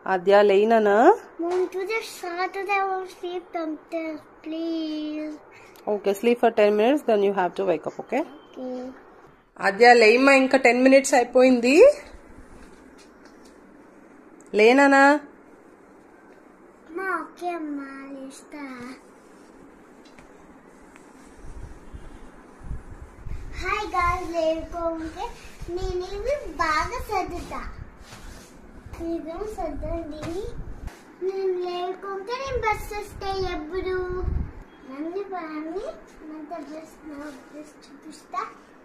ఆద్య లేనానా Mom, to the Saturday I will sleep sometimes, please. Okay sleep for ten minutes then you have to wake up okay Okay. Aadya లేమ్మా ఇంకా ten minutes అయిపోయింది లేనానా Ma, okay, ma, lista. Hi guys లేకుంటే నేను ఇవి బాగా సర్దుతా ఇదేం సర్దండి నేను లేకుంటే నేను బస్ వస్తే ఎప్పుడు నన్ను బాగా అంత డ్రెస్ నా డ్రెస్ చూపిస్తా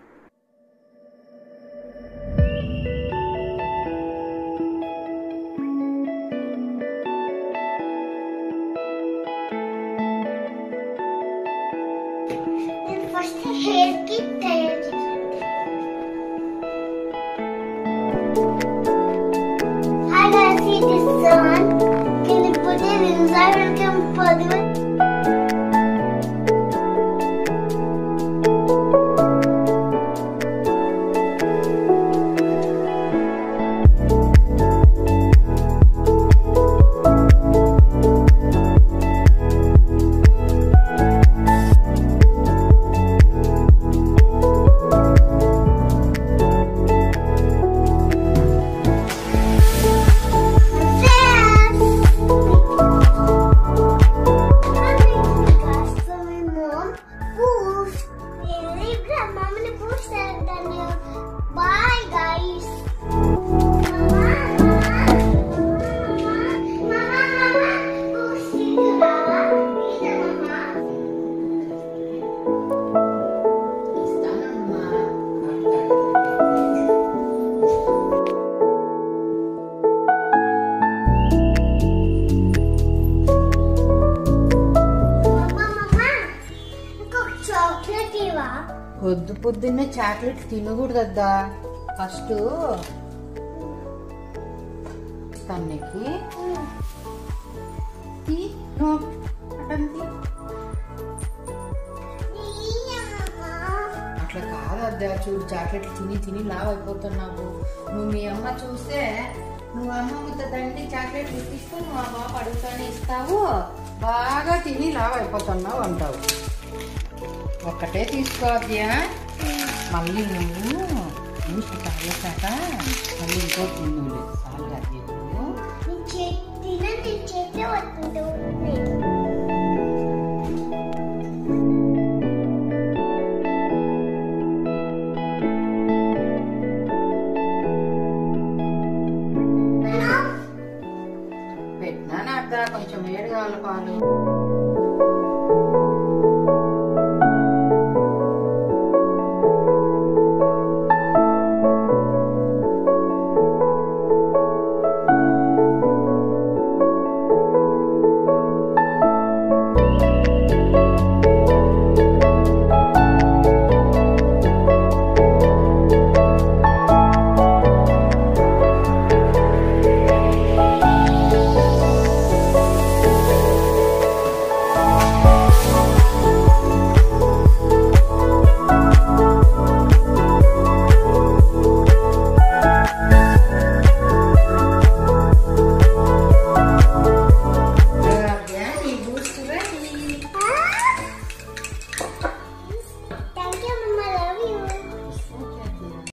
నేను ఫస్ట్ హెయిర్ కి తయారు చేశాను hi guys see this sun can you put it inside or can you put it Bye guys. Chocolate ఇవా పొద్దు పొద్దున్నే చాక్లెట్ తినకూడదద్దా ఫస్ట్ తన్నకి తీ నో అటన్ తీ. అట్లా కాదద్దా చూడు చాక్లెట్లు తిని తిని లావ్ అయిపోతున్నావు నువ్వు మీ అమ్మ చూస్తే నువ్వు అమ్మ ముద్ద దండి చాక్లెట్లు ఇప్పిస్తే నువ్వు ఆ బాబు అడుగుతానే ఇస్తావు బాగా తిని లావ్ అయిపోతున్నావు అంటావు ఒక్కటే తీసుకోవద్దా మళ్ళీ నువ్వు నీకు తాగేసాక మళ్ళీ ఇంకో తిన్నులే చాలు అది నువ్వు నేను చేతి నేను చేతి వస్తుంటే పెట్టినా నాకు కొంచెం వేడి కావాలి పాలు